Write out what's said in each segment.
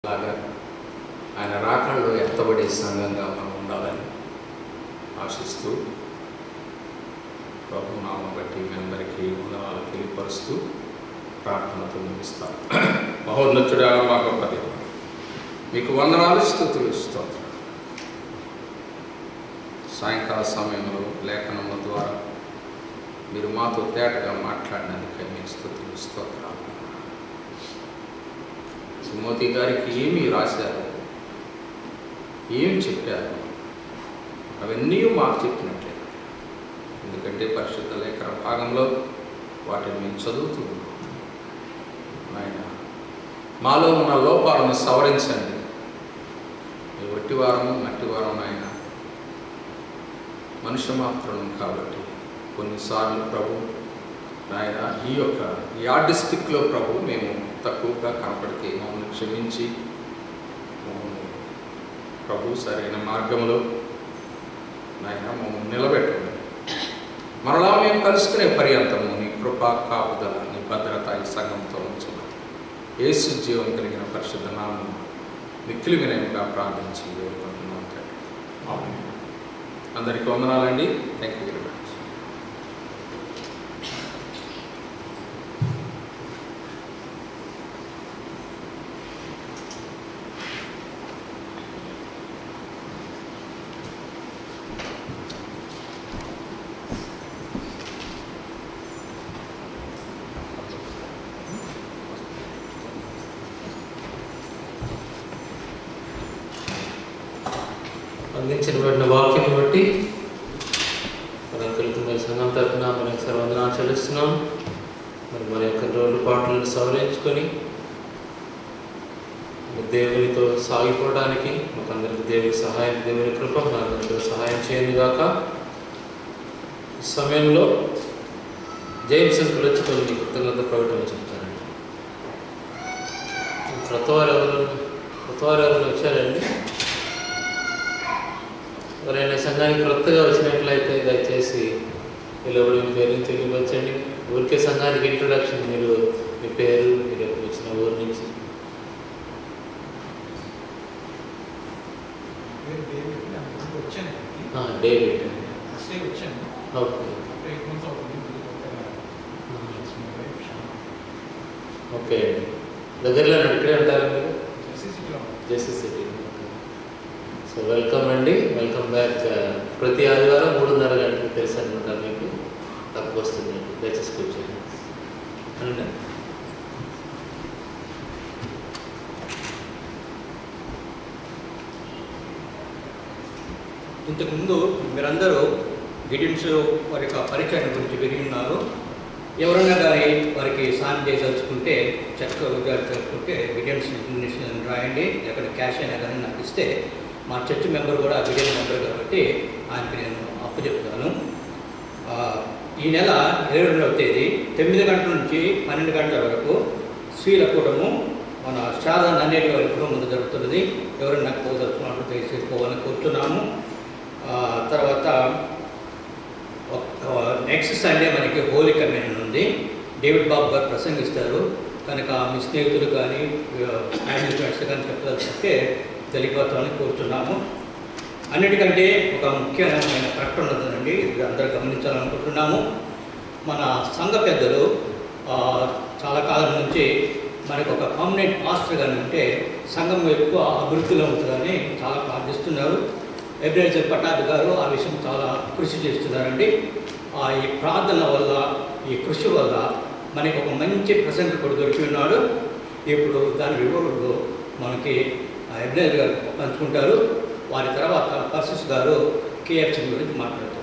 లాగా ఆయన రాకడలో ఎత్తబడే సంఘంగా మనం ఉండాలని ఆశిస్తూ ప్రభు నామం బట్టి మీ అందరికీ వందనాలు తెలియపరుస్తూ ప్రార్థనతో ముగిస్తాం మహోన్నతుడా మా గొప్ప దేవుడు మీకు వందనాలు స్థుతులు స్తోత్రం సాయంకాల సమయంలో లేఖనముల ద్వారా మీరు మాతో తేటగా మాట్లాడినందుకే మీకు స్థుతులు స్తోత్రాలు సుమోతి గారికి ఏమి రాశారు ఏం చెప్పారు అవన్నీ మాకు చెప్పినట్లే ఎందుకంటే పరిశుద్ధ లేఖన భాగంలో వాటిని మేము చదువుతూ ఉన్నాం ఆయన మాలో ఉన్న లోపాలను సవరించండి ఈ వట్టివారము మట్టివారం ఆయన మనుష్య మాత్రం కాబట్టి కొన్నిసార్లు ప్రభు నాయన ఈ యొక్క ఈ ఆర్టిస్టిక్లో ప్రభు మేము తక్కువగా కనపడితే మమ్మల్ని క్షమించి మమ్మల్ని ప్రభు సరైన మార్గంలో నాయన మమ్మల్ని నిలబెట్టండి మరలా మేము కలుసుకునే పర్యంతము నీ కృపా కాపుదల నీ భద్రత ఈ సంఘంతో ఉంచున్నాం యేసు జీవం కలిగిన పరిశుద్ధ నామం మిక్కిలి వినయంగా ప్రార్థించి వేడుకుంటున్నాం తండ్రి అందరికీ వందనాలండి థ్యాంక్ యూ వెరీ మచ్ అందించబడిన వాక్యం బట్టి మన కలుగుతున్న సంఘం తరఫున మన సర్వందనాలు చెల్లిస్తున్నాం మరి మన యొక్క రోడ్డు పాటలను సవరించుకొని మరి దేవునితో సాగిపోవడానికి మాకందరికి దేవుని సహాయం దేవుని కృప మనందరికీ సహాయం చేయండి గాక ఈ సమయంలో జైన్ సంఖ్యలు వచ్చి కొన్ని కృతజ్ఞత ప్రకటన చెప్తారండి క్రొత్త వారు ఎవరు క్రొత్త వారు ఎవరు వచ్చారండి ఎవరైనా సంఘానికి క్రొత్తగా వచ్చినట్లయితే దయచేసి నిలబడి మీ పేరుని తెలియవచ్చండి ఊరికే సంఘానికి ఇంట్రొడక్షన్ మీరు మీ పేరు మీరు ఎప్పుడు వచ్చిన ఊరి నుంచి నేను డేవిడ్ నేను ముందు వచ్చాను ఇక్కడికి. ఆ, డేవిడ్ ఫస్ట్ డే వచ్చాను ఓకే ఒక ఎయిట్ మంత్స్ అవుతుంది మళ్ళీ కొత్తగా వచ్చిన వైఫ్ శ్యామ. ఓకే అండి దగ్గరలో ఇక్కడే ఉంటారా మీరు జెర్సీ సిటీలో ఉన్నాను. జెస్సీ సిటీ సో వెల్కమ్ అండి వెల్కమ్ బ్యాక్ ప్రతి ఆదివారం మూడున్నర గంటలకు తెలుసు అనుకుంటారు మీకు తక్కువ వస్తుందండి దయచేసి కూర్చోండి అనండి ఇంతకుముందు మీరందరూ గిడిన్స్ వారి యొక్క పరిచయం గురించి విని ఉన్నారు ఎవరైనా కానీ వారికి సాయం చేయదలుచుకుంటే చెక్ తెలుసుకుంటే గిడియన్స్ ఇన్ఫర్మేషన్ రాయండి లేకపోతే క్యాష్ అయినా కానీ నాకు ఇస్తే మా చర్చ్ మెంబర్ కూడా గిడియన్ మెంబర్ కాబట్టి ఆయనకి నేను అప్పు చెప్తాను ఆ, ఈ నెల ఇరవై రెండవ తేదీ తొమ్మిది గంటల నుంచి పన్నెండు గంటల వరకు స్త్రీల కూటము మన శారదా నన్నేటి వారి కుటుంబం ముందు జరుగుతున్నది ఎవరైనా నాకు పోదలుచుకున్నప్పుడు దయచేసి పోవాలని కోరుతున్నాము ఆ, తర్వాత నెక్స్ట్ సండే మనకి హోలీ కమ్యూనియన్ ఉంది డేవిడ్ బాబు గారు ప్రసంగిస్తారు కనుక మీ స్నేహితులు కానీ ఫ్యామిలీ ఫ్రెండ్స్ కానీ చెప్పదలుచుకుంటే తెలియపోతామని కోరుతున్నాము అన్నిటికంటే ఒక ముఖ్యమైన ప్రకటన ఉందండి ఇది అందరూ గమనించాలనుకుంటున్నాము మన సంఘ పెద్దలు ఆ, చాలా కాలం నుంచి మనకు ఒక పర్మనెంట్ మాస్టర్ కానీ ఉంటే సంఘం ఎక్కువ అభివృద్ధిలో ఉంటుందని చాలా ప్రార్థిస్తున్నారు ఎబ్రేజర్ పటాబి గారు ఆ విషయం చాలా కృషి చేస్తున్నారండి ఆ ఈ ప్రార్థన వల్ల ఈ కృషి వల్ల మనకి ఒక మంచి ప్రసంగకుడు దొరికి ఉన్నాడు ఇప్పుడు దాని వివరణలో మనకి ఎబ్రేజర్ గారు పంచుకుంటారు వారి తర్వాత పర్సిస్ గారు కేఎఫ్సి గురించి మాట్లాడతారు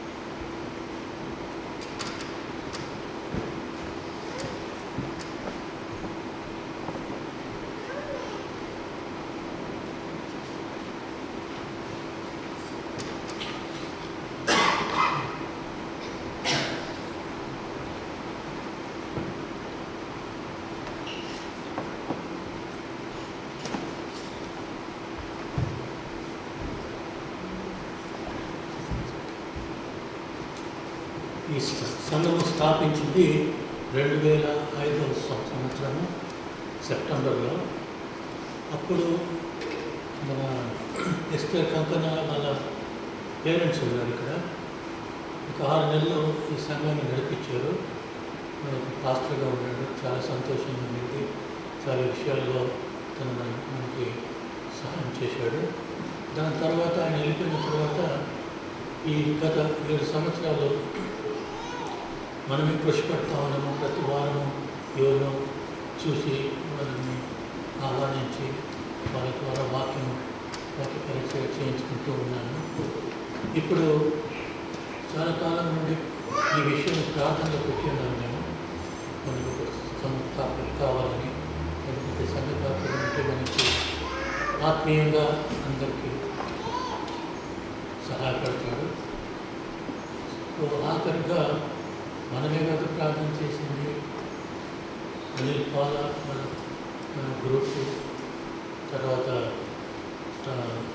ఈ స- సంఘము స్థాపించింది రెండు వేల ఐదవ సంవత్సరము సెప్టెంబర్లో అప్పుడు మన ఎస్పీఆర్ కంకణ వాళ్ళ పేరెంట్స్ ఉన్నారు ఇక్కడ ఒక ఆరు నెలలు ఈ సంఘాన్ని నడిపించారు మనకి పాస్టర్గా ఉన్నాడు చాలా సంతోషంగా ఉండేది చాలా విషయాల్లో తను మన మనకి సహాయం చేశాడు దాని తర్వాత ఆయన వెళ్ళిపోయిన తర్వాత ఈ గత ఏడు సంవత్సరాలు మనమే కృషి పెడతా ఉన్నాము ప్రతి వారము ఎవరినో చూసి వాళ్ళని ఆహ్వానించి వాళ్ళ ద్వారా వాక్యం వాక్య పరీక్ష చేయించుకుంటూ ఉన్నాను ఇప్పుడు చాలా కాలం నుండి ఈ విషయం ప్రార్థనలో పెట్టి ఉన్నాను నేను మనకు ఒక సంఘ కాపరి కావాలని లేకపోతే సంఘ కాపరి అంటే మనకి ఆత్మీయంగా అందరికీ సహాయపడతాడు సో ఆఖరిగా మనమే కాదు ప్రార్థన చేసింది అనిల్ పాల మన మన గ్రూప్ తర్వాత ఆ,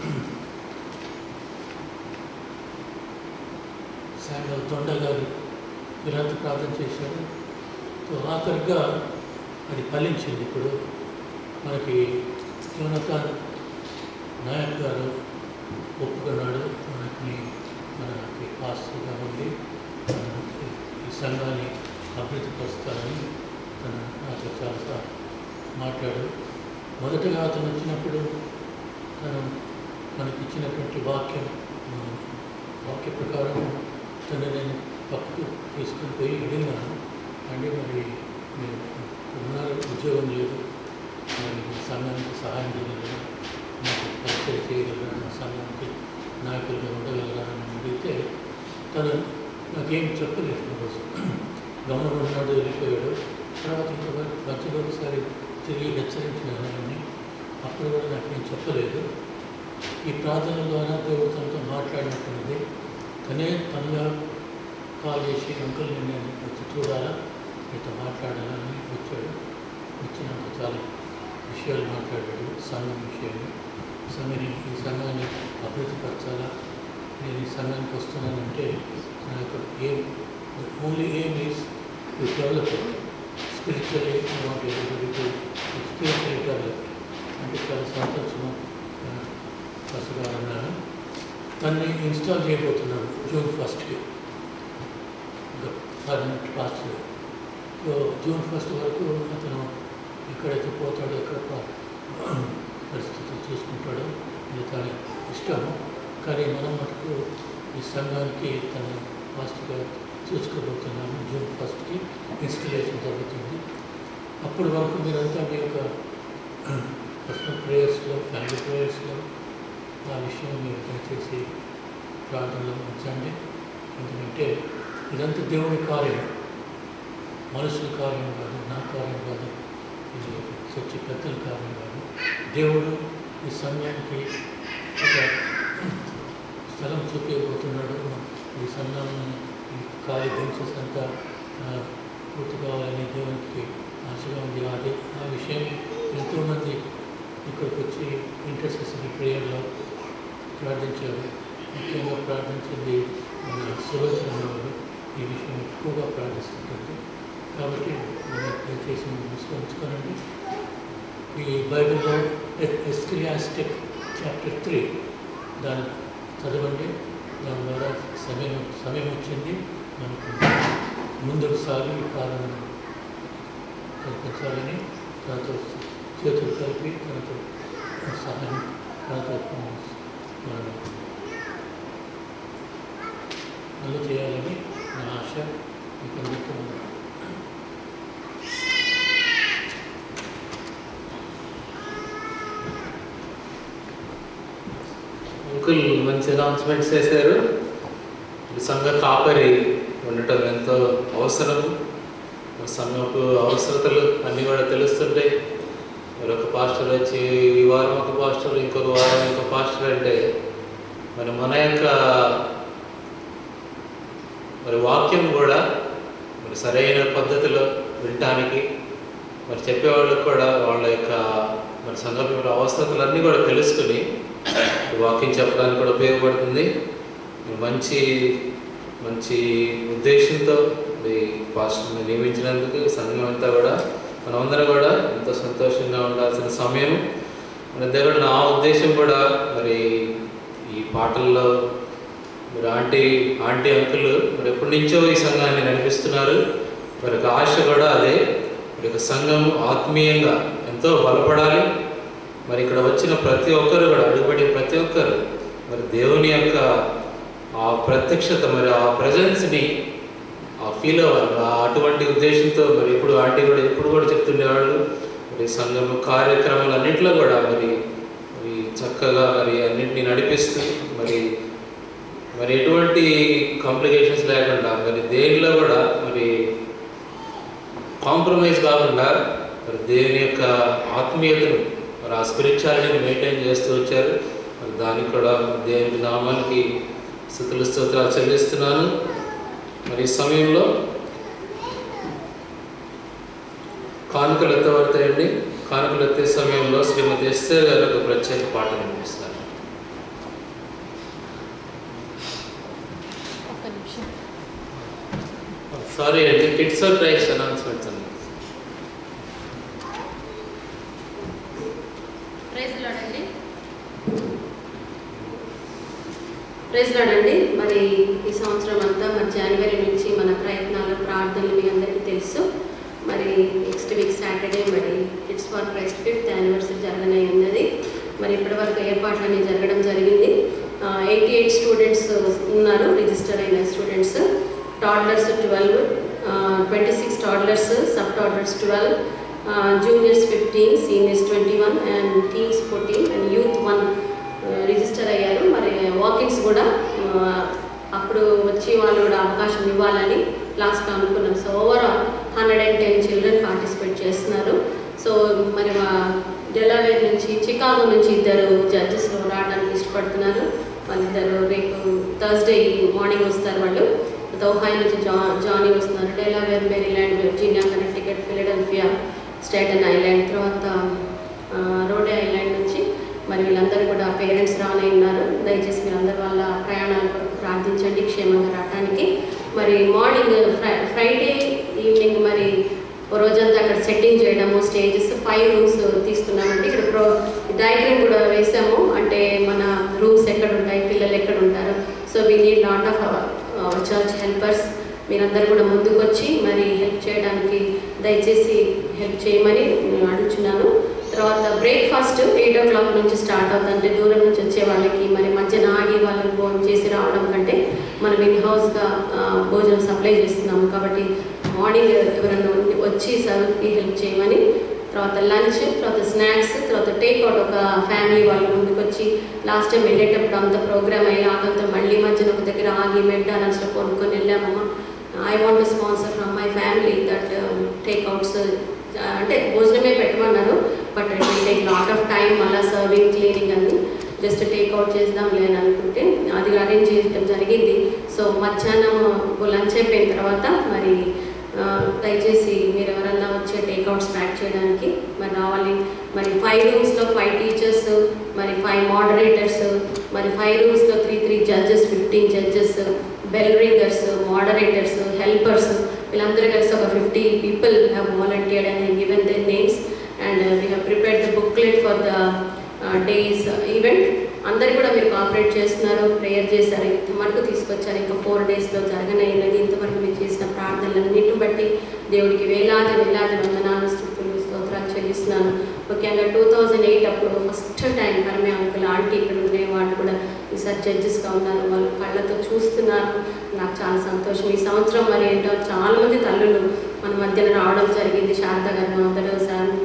శామ్యుల్ తొండ గారు వీరంతా ప్రార్థన చేశారు సో ఆఖరిగా అది ఫలించింది ఇప్పుడు మనకి యోనతాన్ నాయక్ గారు ఒప్పుకున్నాడు మనకి మనకి పాస్టర్గా ఉండి మనకి ఈ సంఘాన్ని అభివృద్ధిపరుస్తానని తను నాతో చాలా మాట్లాడు మొదటగా అతను వచ్చినప్పుడు తను మనకి ఇచ్చినటువంటి వాక్యం ఆ, వాక్య ప్రకారం తను నేను పక్కకు తీసుకుని పోయి అడిగినాను అంటే మరి మీరు ఉన్నారు ఉద్యోగం లేదు మరి మీ సంఘానికి సహాయం చేయగలరా నాకు పరిచయం చేయగలరా నా సంఘానికి నాయకులుగా ఉండగలరా అని అడిగితే తను నాకేం చెప్పలేదు ఆ రోజు గమనం ఉన్నాడు వెళ్ళిపోయాడు తర్వాత ఇంకొక మధ్యలో ఒకసారి తిరిగి హెచ్చరించినాను ఆయన్ని అప్పుడు కూడా నాకేం చెప్పలేదు ఈ ప్రార్థన ద్వారా దేవుడు తనతో మాట్లాడినటువంటిది తనే తనగా కాల్ చేసి అంకుల్ నేను వచ్చి చూడాలా మీతో మాట్లాడాలా అని వచ్చాడు వచ్చి నాకు చాలా విషయాలు మాట్లాడాడు సంఘం విషయాలు సంఘాన్ని ఈ సంఘాన్ని అభివృద్ధిపరచాలా నేను ఈ సంఘానికి వస్తున్నానంటే నా యొక్క ఏం ఓన్లీ ఏం is to develop spiritually not ability to spiritually develop అంటే చాలా సంతోషం ఫస్ట్గా అన్నాను దాన్ని ఇన్స్టాల్ చేయబోతున్నాను జూన్ ఫస్ట్కి permanent pass so June first వరకు అతను ఎక్కడైతే పోతాడో ఎక్కడ ప- పరిస్థితులు చూసుకుంటాడో ఇది తన ఇష్టము కానీ మనం మటుకు ఈ సంఘానికి తన ఫాస్ట్గా చూసుకోబోతున్నాము జూన్ ఫస్ట్కి ఇన్స్టలేషన్ జరుగుతుంది అప్పటి వరకు మీరంతా మీ యొక్క పర్సనల్ ప్రేయర్స్లో ఫ్యామిలీ ప్రేయర్స్లో ఆ విషయం మీరు దయచేసి ప్రార్థనలో ఉంచండి ఎందుకంటే ఇదంతా దేవుని కార్యం మనుషుల కార్యం కాదు నా కార్యం కాదు ఇది సచ్చి పెద్దల కార్యం కాదు దేవుడు ఈ సమయానికి ఒక స్థలం చూపించబోతున్నాడు ఈ సంఘాలను ఈ ఖాళీ బెంచెస్ అంతా ఆ, పూర్తి కావాలని దేవునికి ఆశగా ఉంది అది ఆ విషయం ఎంతోమంది ఇక్కడికి వచ్చి ఇంటర్సెసరీ ప్రేయర్లో ప్రార్థించారు ముఖ్యంగా ప్రార్థించింది మన సులోచన వారు ఈ విషయం ఎక్కువగా ప్రార్థిస్తుంటుంది కాబట్టి మనం దయచేసి విశ్వసించుకోనండి ఈ బైబిల్లో ఎస్క్రియాస్టిక్ చాప్టర్ త్రీ దాన్ని చదవండి దాని ద్వారా సమయం సమయం వచ్చింది మనకు ముందుకు సాగి ఈ కాలంలో కల్పించాలని తనతో చేతులు కలిపి తనతో సహాయం తనతో మనం అల్లు చేయాలని నా ఆశ మీకు అందరికీ ఉంది. అంకుల్ మంచి అనౌన్స్మెంట్స్ చేశారు ఈ సంఘ కాపరి ఉండటం ఎంతో అవసరం సంఘపు అవసరతలు అన్నీ కూడా తెలుస్తుంటాయి మరి ఒక పాస్టర్ వచ్చి ఈ వారం ఒక పాస్టర్ ఇంకొక వారం ఇంకొక పాస్టర్ అంటే మరి మన యొక్క మరి వాక్యం కూడా మరి సరైన పద్ధతిలో వినటానికి మరి చెప్పేవాళ్ళకి కూడా వాళ్ళ యొక్క మరి సంఘం అవసరతలన్నీ కూడా తెలుసుకుని ఈ వాక్యం చెప్పడానికి కూడా ఉపయోగపడుతుంది మంచి మంచి ఉద్దేశంతో ఈ పాస్టర్ని నియమించినందుకు ఈ సంఘం అంతా కూడా మనమందరం కూడా ఎంతో సంతోషంగా ఉండాల్సిన సమయం మన దగ్గర నా ఉద్దేశం కూడా మరి ఈ పాటల్లో మరి ఆంటీ ఆంటీ అంకుల్ మరి ఎప్పటి నుంచో ఈ సంఘాన్ని నడిపిస్తున్నారు మరి ఒక ఆశ కూడా అదే మరి ఒక సంఘం ఆత్మీయంగా ఎంతో బలపడాలి మరి ఇక్కడ వచ్చిన ప్రతి ఒక్కరు కూడా అడుగుపడిన ప్రతి ఒక్కరు మరి దేవుని యొక్క ఆ ప్రత్యక్షత మరి ఆ ప్రజెన్స్ని ఆ ఫీల్ అవ్వాలి ఆ అటువంటి ఉద్దేశంతో మరి ఇప్పుడు ఆంటీ కూడా ఎప్పుడు కూడా చెప్తుండేవాళ్ళు మరి సంఘం కార్యక్రమాలు అన్నింటిలో కూడా మరి మరి చక్కగా మరి అన్నింటినీ నడిపిస్తూ మరి మరి ఎటువంటి కాంప్లికేషన్స్ లేకుండా మరి దేనిలో కూడా మరి కాంప్రమైజ్ కాకుండా మరి దేవుని యొక్క ఆత్మీయతను మరి ఆ స్పిరిచువాలిటీని మెయింటైన్ చేస్తూ వచ్చారు మరి దానికి కూడా దేవుని నామానికి స్థుతులు స్తోత్రాలు చెల్లిస్తున్నాను మరి ఈ సమయంలో కానుకలు ఎత్తబడతాయండి కానుకలు ఎత్తే సమయంలో శ్రీమతి ఎస్తే గారు ఒక ప్రత్యేక పాట వినిపిస్తారు ఒక్క నిమిషం సారీ అండి కిడ్స్ క్రైస్ట్ అనౌన్స్మెంట్స్ అండి ప్రైజ్ లాడండి ప్రైజ్ లాడండి మరి ఈ సంవత్సరం అంతా మరి జనవరి నుంచి మన ప్రయత్నాలు ప్రార్థనలు మీ అందరికీ తెలుసు మరి నెక్స్ట్ వీక్ సాటర్డే మరి kids for Christ fifth anniversary జరగనే ఉన్నది మరి ఇప్పటివరకు ఏర్పాట్లు అనేవి జరగడం జరిగింది ఎయిటీ ఎయిట్ స్టూడెంట్స్ ఉన్నారు రిజిస్టర్ అయిన students toddlers twelve twenty six toddlers sub toddlers twelve juniors fifteen seniors twenty one and teams fourteen and youth one register అయ్యారు మరి వాకింగ్స్ కూడా ఆ, అప్పుడు వచ్చి వాళ్ళు కూడా అవకాశం ఇవ్వాలని లాస్ట్లో అనుకున్నాం so overall hundred and ten children participate చేస్తున్నారు సో మరి మా డెలావేర్ నుంచి చికాగో నుంచి ఇద్దరు జడ్జెస్ రావడానికి ఇష్టపడుతున్నారు వాళ్ళిద్దరు రేపు థర్స్డే మార్నింగ్ వస్తారు వాళ్ళు దోహాయ్ నుంచి జా జానీ వస్తున్నారు Delaware Maryland Virginia Connecticut Philadelphia Staten Island తర్వాత ఆ, రోడే ఐలాండ్ నుంచి మరి వీళ్ళందరూ కూడా పేరెంట్స్ రానే ఉన్నారు దయచేసి మీరందరూ వాళ్ళ ప్రయాణాల కొరకు ప్రార్థించండి క్షేమంగా రావడానికి మరి మార్నింగ్ ఫ్రై ఫ్రైడే ఈవినింగ్ మరి ఓ రోజంతా అక్కడ సెట్టింగ్ చేయడము స్టేజెస్ ఫైవ్ రూమ్స్ తీస్తున్నామండి ఇక్కడ ప్రో డయాగ్రామ్ కూడా వేసాము అంటే మన రూమ్స్ ఎక్కడ ఉంటాయి పిల్లలు ఎక్కడ ఉంటారు so we need lot of church helpers మీరందరూ కూడా ముందుకు వచ్చి మరి హెల్ప్ చేయడానికి దయచేసి హెల్ప్ చేయమని నేను అడుగుతున్నాను తర్వాత బ్రేక్ఫాస్ట్ ఎయిట్ ఓ క్లాక్ నుంచి స్టార్ట్ అవుతుంది అంటే దూరం నుంచి వచ్చే వాళ్ళకి మరి మధ్యాహ్నం ఆగి వాళ్ళకి భోజనం చేసి రావడం కంటే మనం ఇన్ హౌస్గా భోజనం సప్లై చేస్తున్నాము కాబట్టి మార్నింగ్ ఎవరైనా ఉండి వచ్చి సర్వ్కి హెల్ప్ చేయమని తర్వాత లంచ్ తర్వాత స్నాక్స్ తర్వాత టేక్అవుట్ ఒక ఫ్యామిలీ వాళ్ళు ముందుకు వచ్చి లాస్ట్ టైం వెళ్ళేటప్పుడు అంత ప్రోగ్రామ్ అయ్యి ఆకంతో మళ్ళీ మధ్యన ఒక దగ్గర ఆగి మెక్డానల్స్లో కొనుక్కొని వెళ్ళామమ్మా I want to sponsor from my family that takeouts అంటే భోజనమే పెట్టమన్నారు but it will take lot of time మళ్ళీ సర్వింగ్ క్లీనింగ్ అని జస్ట్ టేక్అవుట్ చేద్దాం లేని అనుకుంటే అది అరేంజ్ చేయడం జరిగింది సో మధ్యాహ్నం లంచ్ అయిపోయిన తర్వాత మరి ఆ, దయచేసి మీరు ఎవరన్నా వచ్చే టేక్అవుట్స్ ప్యాక్ చేయడానికి మరి రావాలి మరి ఫైవ్ రూమ్స్లో ఫైవ్ టీచర్స్ మరి ఫైవ్ మోడరేటర్స్ మరి ఫైవ్ రూమ్స్లో three three judges fifteen judges bell ringers moderators helpers వీళ్ళందరూ కలిసి ఒక fifty people have volunteered and given their names and we have prepared the booklet for the day's event అందరు కూడా మీరు cooperate చేస్తున్నారు prayer చేశారు ఇంత మటుకు తీసుకొచ్చారు ఇంకా ఫోర్ డేస్లో జరగనైనది ఇంతవరకు మీరు చేసిన ప్రార్థనలన్నిటిని బట్టి దేవుడికి వేలాది వేలాది వందనాలు స్థుతులు స్తోత్రాలు చెల్లిస్తున్నాను ముఖ్యంగా టూ థౌజండ్ ఎయిట్ అప్పుడు ఫస్ట్ టైం పరమే అంకుల్ ఆంటీ ఇక్కడ ఉండే వాళ్ళు కూడా ఈసారి జడ్జెస్గా ఉన్నారు వాళ్ళు కళ్ళతో చూస్తున్నారు నాకు చాలా సంతోషం ఈ సంవత్సరం మరి ఏంటో చాలా మంది తల్లులు మన మధ్యన రావడం జరిగింది శారద గారు మదర్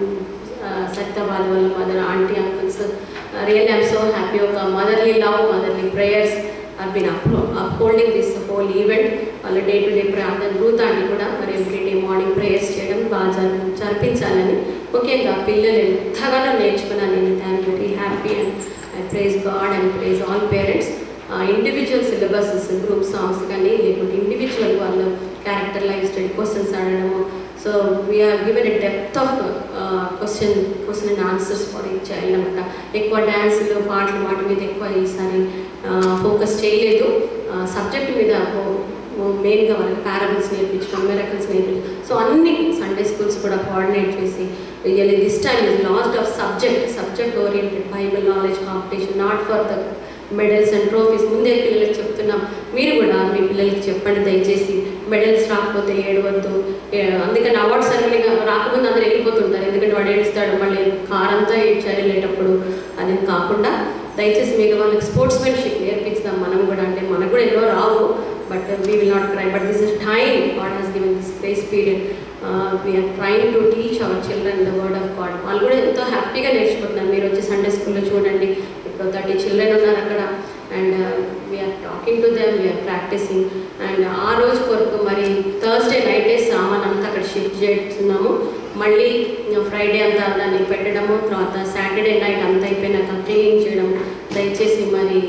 సత్యబాద్ వాళ్ళ mother aunty uncles really I'm so happy ఒక motherly love motherly prayers are been up upholding this whole event వాళ్ళ డే టు డే ప్రార్థన రూత్ ఆంటీ కూడా మరి ఎవ్రీ డే మార్నింగ్ ప్రేయర్స్ చేయడం బాగా జరి- జరిపించాలని ముఖ్యంగా పిల్లలు ఎంతగానో నేర్చుకున్నాను నేను దాని very happy and I praise God and praise all parents individual syllabuses group songs కానీ లేకుంటే ఇండివిజువల్ వాళ్ళు క్యారెక్టరైజ్డ్ క్వశ్చన్స్ అడగడము so we are given a depth of question question and answers for ఈ చైల్డ్ అనమాట ఎక్కువ డ్యాన్సులు పాటలు వాటి మీద ఎక్కువ ఈసారి ఫోకస్ చేయలేదు సబ్జెక్ట్ మీద మెయిన్గా వాళ్ళకి పారబుల్స్ నేర్పించడం మెరకల్స్ నేర్పించడం సో అన్ని సండే స్కూల్స్ కూడా కోఆర్డినేట్ చేసి really this time is last of subject subject oriented Bible knowledge competition not for the medals and trophies ముందే పిల్లలకి చెప్తున్నాం మీరు కూడా మీ పిల్లలకి చెప్పండి దయచేసి మెడల్స్ రాకపోతే ఏడవద్దు ఏ- అందుకని అవార్డ్ సెరమనీ రాకముందు అందరూ వెళ్ళిపోతుంటారు ఎందుకంటే వాడు ఏడుస్తాడు మళ్ళీ కార్ అంతా ఏడ్చారు వెళ్ళేటప్పుడు అది కాకుండా దయచేసి మీకు వాళ్ళకి స్పోర్ట్స్మెన్షిప్ నేర్పిస్తాం మనం కూడా అంటే మనకు కూడా ఎన్నో రావు but we will not cry but this is time God has given this grace period we are trying to teach our children the word of God వాళ్ళు కూడా ఎంతో హ్యాపీగా నేర్చుకుంటున్నారు మీరు వచ్చి సండే స్కూల్లో చూడండి ఇప్పుడు థర్టీ చిల్డ్రన్ ఉన్నారు అక్కడ and we are talking to them we are practicing and ఆ రోజు కొరకు మరి థర్స్డే నైటే సామాన్ అంతా అక్కడ షిఫ్ట్ చేస్తున్నాము మళ్ళీ ఫ్రైడే అంతా దాన్ని పెట్టడము తర్వాత సాటర్డే నైట్ అంతా అయిపోయినాక క్లీన్ చేయడం దయచేసి మరి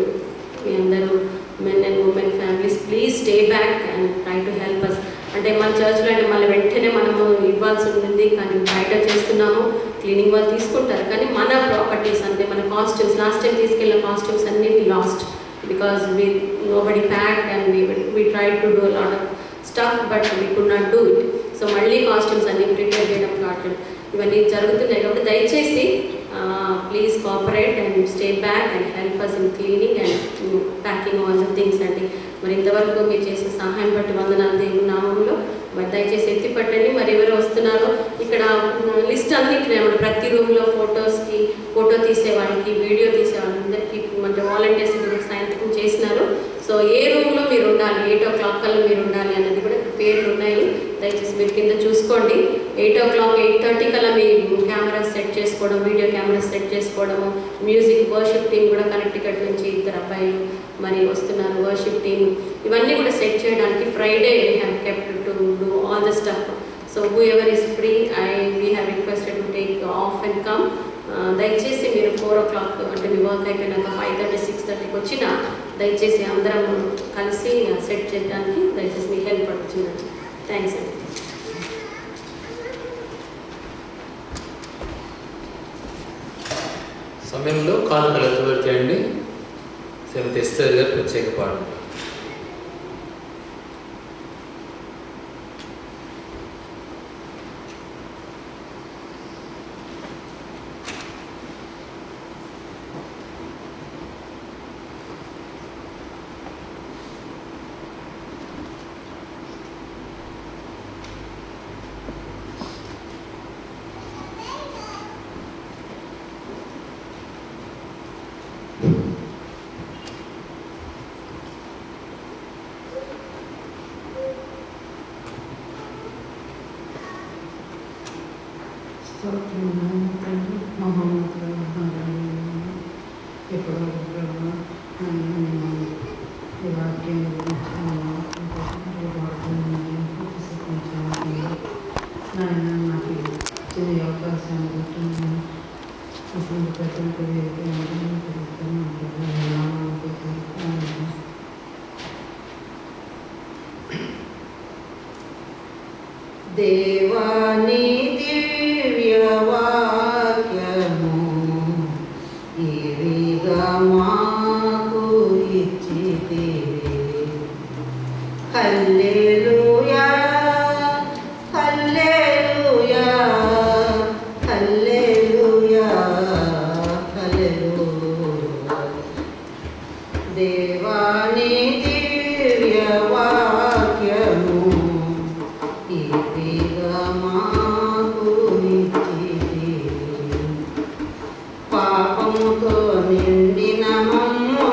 మీ అందరూ men and women families please stay back and try to help us అంటే మన చర్చ్లో అంటే మళ్ళీ వెంటనే మనము ఇవ్వాల్సి ఉంటుంది కానీ బయట చేస్తున్నాము క్లీనింగ్ వాళ్ళు తీసుకుంటారు కానీ మన ప్రాపర్టీస్ అంటే మన కాస్ట్యూమ్స్ లాస్ట్ టైం తీసుకెళ్ళిన కాస్ట్యూమ్స్ అన్నీ we lost because we nobody pack and we we try to do lot of stuff but we could not do it so మళ్ళీ కాస్ట్యూమ్స్ అన్ని ప్రిపేర్ చేయడం కావట్లేదు ఇవన్నీ జరుగుతున్నాయి కాబట్టి దయచేసి please cooperate and stay back and help us in cleaning and packing all the things అంటే మరి ఇంతవరకు మీరు చేసిన సహాయం బట్టి వందనాలు దేవుని నామంలో మరి దయచేసి ఎత్తి పట్టండి మరి ఎవరు వస్తున్నారో ఇక్కడ లిస్ట్ అన్నింటినీ అన్నమాట ప్రతి రూమ్లో ఫొటోస్కి ఫోటో తీసే వాళ్ళకి వీడియో తీసే వాళ్ళందరికీ అంటే వాలంటీర్స్ కూడా సాయంత్రం చేసినారు సో ఏ రూమ్లో మీరు ఉండాలి ఎయిట్ ఓ క్లాక్ కల్లా మీరు ఉండాలి అన్నది కూడా పేర్లు ఉన్నాయి దయచేసి మీరు కింద చూసుకోండి eight o'clock eight thirty కల్లా మీ కెమెరా సెట్ చేసుకోవడం వీడియో కెమెరా సెట్ చేసుకోవడము మ్యూజిక్ వర్షిప్ టీం కూడా కనెక్టికట్ నుంచి ఇద్దరు అబ్బాయిలు మరి వస్తున్నారు వర్షిప్ టీం ఇవన్నీ కూడా సెట్ చేయడానికి Friday we have kept to do all the stuff so whoever is free I we have requested to take off and come దయచేసి మీరు ఫోర్ ఓ క్లాక్ అంటే మీ వర్క్ అయిపోయినాక ఫైవ్ థర్టీ సిక్స్ థర్టీకి వచ్చిన దయచేసి అందరం కలిసి సెట్ చేయడానికి దయచేసి మీకు హెల్ప్ పడుతుందండి థ్యాంక్స్ అండి సమయంలో కానుకలు ఎత్తబెట్టండి శ్రీమతి ఎస్తర్ గారు ప్రత్యేక పాడు ఇప్పుడు ఈ వాక్యం నాయన నాకు చిన్న అవకాశం ఇస్తున్నాను అసలు ప్రజలకు దేవాని దివ్యవాక్యము ఇవిగా మాకు ఇచ్చితివి హల్లెలూయా హల్లెలూయా హల్లెలూయా హల్లెలూయా దేవాని దివ్యవాక్యము ఇవిగా మాకు ఇచ్చితివి పాపముతో నిండిన మమ్ము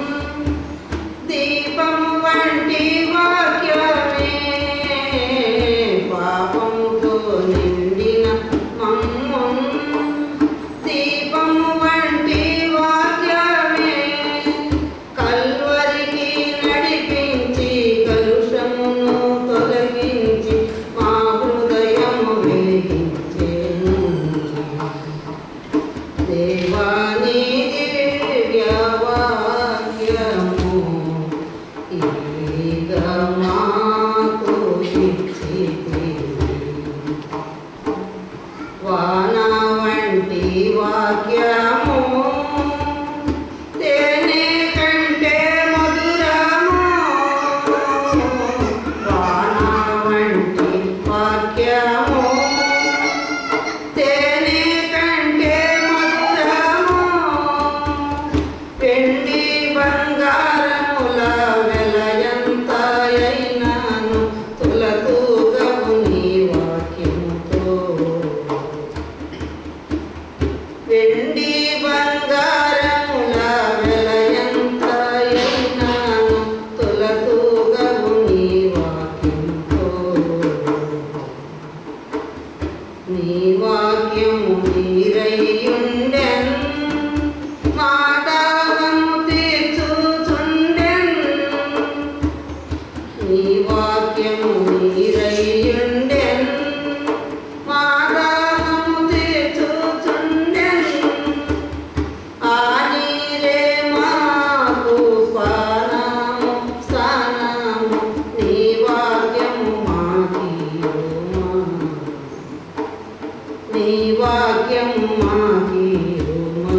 దీపము వంటి వాక్యమే పాపముతో నిండిన మమ్ము దీపము వంటి వాక్యమే కల్వరికి నడిపించి కలుషమును తొలగించి మా హృదయము వెలిగించేను దేవాని బంగారముల వెలయంతయైనాను తొలతూగవు నీ వాక్యంతో నీ వాక్యము నీరయ్యుండెన్ మాదాహము తీర్చుచుండెన్ నీ వాక్యము నీరయ్యుండెన్ మాదాహము తీర్చుచుండెన్ ఆ నీరే మాకు పానము స్నానము నీ వాక్యము మాకియోమా నీ వాక్యము మాకియోమా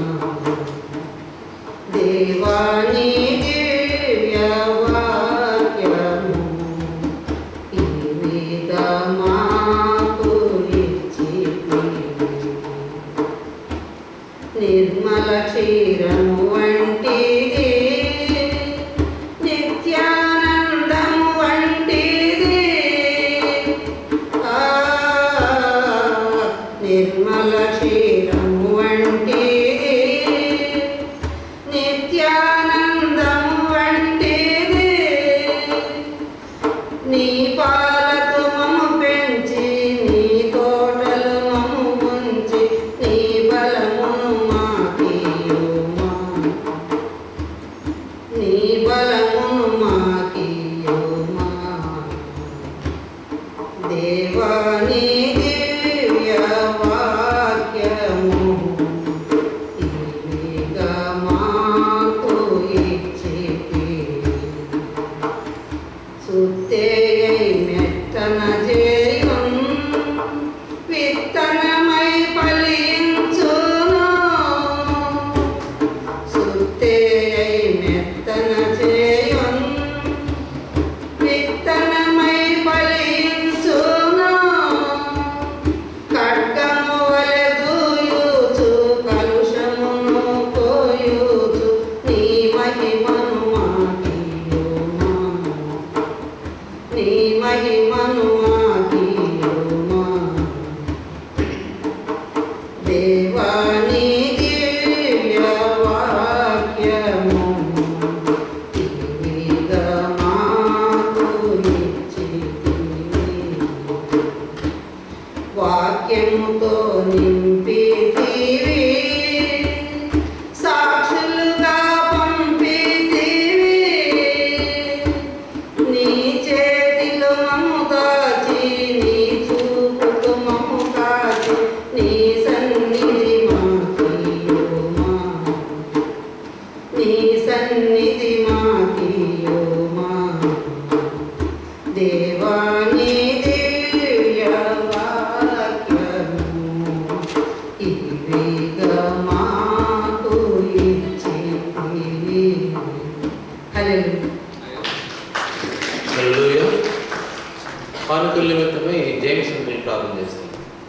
దేవా నీ దివ్య వాక్యము ఈ వేద మాకు ఇచ్చితివి. నిర్మల క్షీరము వంటిది నిత్యానందము వంటిది ఆ, నిర్మల క్షీరము వంటిది నిత్యానందము వంటిది నీ పాలతో మము పెంచి నీ తోటలు మము ఉంచి నీ బలమును మాకియోమా నీ బలమును మాకియోమా దేవా నీ దివ్య వాక్యము ఇవిగా మాకు ఇచ్చితివి. సుత్తేయై మెత్తన చేయున్ విత్తనమై ఫలించును సుత్తేయై మెత్తన చేయున్ విత్తనమై ఫలించును ఖడ్గము వలె దూయుచు కలుషమును కోయుచు నీ మహిమను మాకియోమా నీ మహిమను మాకియోమా దేవా నీ దివ్య వాక్యము ఇవిగా మాకు ఇచ్చితివి. వాక్యముతో నింపితివి సాక్షులుగా పంపితివి నీ చేతిలో మము దాచి నీ చూపుతో మము కాచి నీ సన్నిధి మాకియోమా నీ సన్నిధి మాకియోమా దేవా నీ దివ్య వాక్యము ఇవిగా మాకు ఇచ్చితివి. హల్లెలూయా హల్లెలూయా కానుకల నిమిత్తమై జేమ్స్ అంకుల్ ప్రార్థన చేస్తాం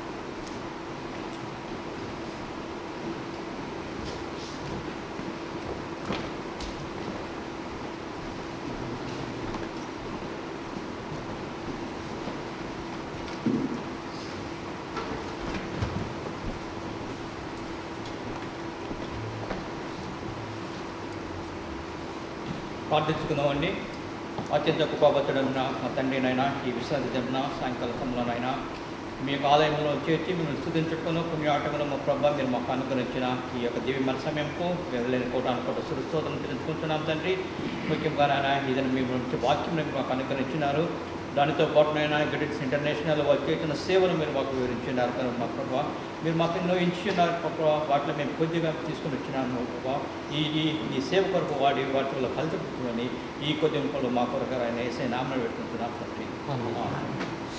ప్రార్థించుకుందామండి అత్యంత కృపాబద్ధుడైన మా తండ్రి నాయన ఈ విశ్రాంతి దిన సాయంకాల సమయంలోనైనా మీ యొక్క ఆలయంలో చేర్చి మీరు స్థుతించుకుని పుణ్యాటములు మా ప్రభావ మీరు మాకు అనుగ్రహించిన ఈ యొక్క దివ్యమైన సమయంకు మేము లేని కోట అనుకోట సురస్తోతం తెలుసుకుంటున్నాం తండ్రి ముఖ్యంగా నాయన ఇదని మీ మంచి వాక్యం మీరు మాకు అనుగ్రహించినారు దానితో పాటు నాయన గడిట్స్ ఇంటర్నేషనల్ వారు చేసిన సేవలు మీరు మాకు వివరించినారు కనుక మా ప్రభావ మీరు మాకు ఎన్నో ఇచ్చినారు ప్రభావ వాటిలో మేము కొద్దిగా తీసుకుని వచ్చినాము ప్రభావ ఈ ఈ ఈ సేవ కొరకు వాడి వాటి వల్ల ఫలితమని ఈ కొద్ది ముక్కలు మా కొరకు ఆయన వేసే నామను పెట్టుకుంటున్నాం తండ్రి ఆమేన్.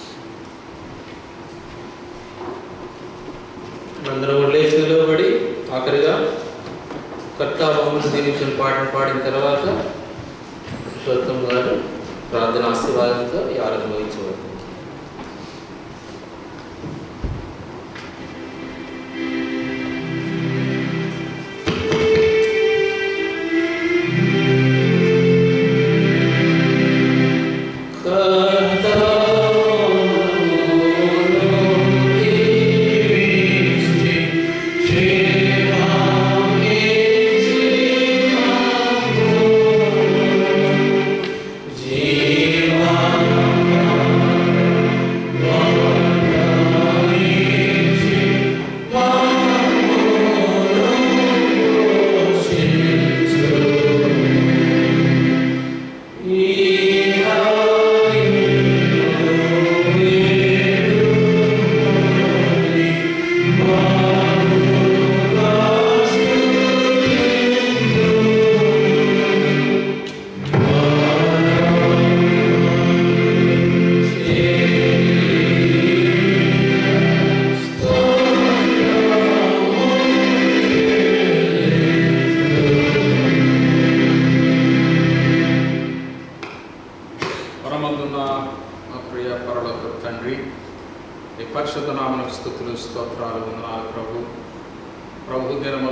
అందరం లేచి నిలబడి ఆఖరిగా కర్తా మమ్మల్ని దీనించిన పాటను పాడిన తర్వాత పురుషోత్తం గారు ప్రార్థన ఆశీర్వాదంతో ఈ ఆరాధన వహించబడుతుంది కర్తా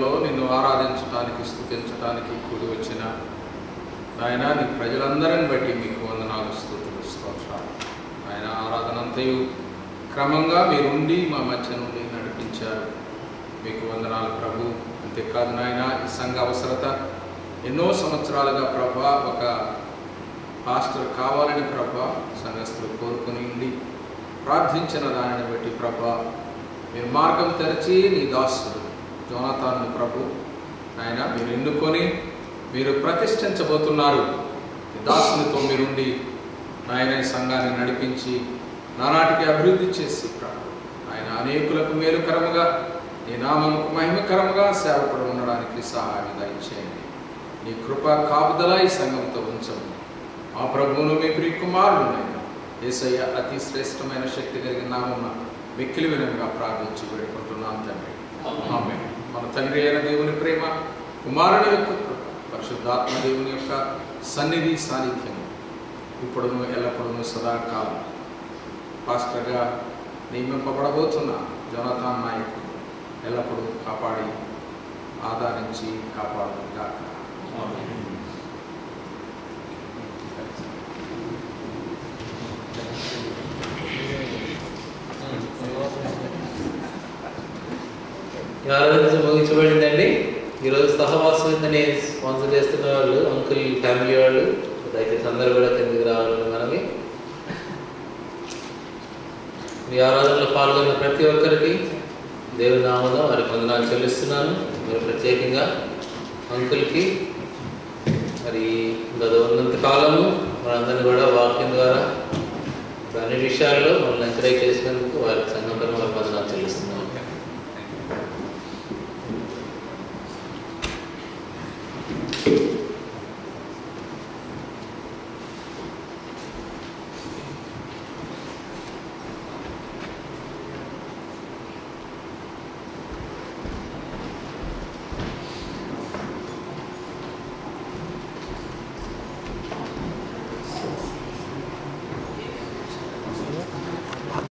మందిరంలో నిన్ను ఆరాధించడానికి స్థుతించడానికి కూడి వచ్చిన నాయన నీ ప్రజలందరిని బట్టి మీకు వందనాలు స్థుతులు స్తోత్రాలు ఆయన ఆరాధన అంతయు క్రమంగా మీరుండి మా మధ్య నుండి నడిపించారు మీకు వందనాలు ప్రభు అంతేకాదు నాయన ఈ సంఘ అవసరత ఎన్నో సంవత్సరాలుగా ప్రభా ఒక పాస్టర్ కావాలని ప్రభా సంఘస్థులు కోరుకుని ఉండి ప్రార్థించిన దానిని బట్టి ప్రభా మీరు మార్గం తెరిచి నీ దాసుడు జోనాథాన్ని ప్రభు ఆయన మీరు ఎన్నుకొని మీరు ప్రతిష్ఠించబోతున్నారు ఈ దాసునితో మీరుండి ఆయన ఈ సంఘాన్ని నడిపించి నానాటికి అభివృద్ధి చేసి ప్రభు ఆయన అనేకులకు మేలుకరముగా నీ నామముకు మహిమకరముగా సేవకుడు ఉండడానికి సహాయం దయచేయండి నీ కృప కాపుదల ఈ సంఘంతో ఉంచండి మా ప్రభువును మీ ప్రియ కుమారుడు ఏసయ్య అతి శ్రేష్టమైన శక్తి కలిగిన నామమున మిక్కిలి వినంగా ప్రార్థించి వేడుకుంటున్నాం తండ్రి ఆమేన్. మన తండ్రి అయిన దేవుని ప్రేమ కుమారుని యొక్క కృప పరిశుద్ధాత్మ దేవుని యొక్క సన్నిధి సాన్నిధ్యం ఇప్పుడును ఎల్లప్పుడూ సదాకాలం పాస్టర్గా నియమింపబడబోతున్న జనతాన్ నాయకుడు ఎల్లప్పుడూ కాపాడి ఆదరించి కాపాడుగాక ఈ ఆరాధన ముగించబడిందండి ఈరోజు సహవాసమని స్పాన్సర్ చేస్తున్న వాళ్ళు అంకుల్ ఫ్యామిలీ వాళ్ళు దయచేసి అందరూ కూడా కిందకి రావాలని మనవి ఈ ఆరాధనలో పాల్గొన్న ప్రతి ఒక్కరికి దేవుని నామంలో వారికి వందనాలు చెల్లిస్తున్నాను మరి ప్రత్యేకంగా అంకుల్కి మరి గత ఉన్నంత కాలము మనందరినీ కూడా వాక్యం ద్వారా అన్ని విషయాల్లో మనల్ని ఎంకరేజ్ చేసిన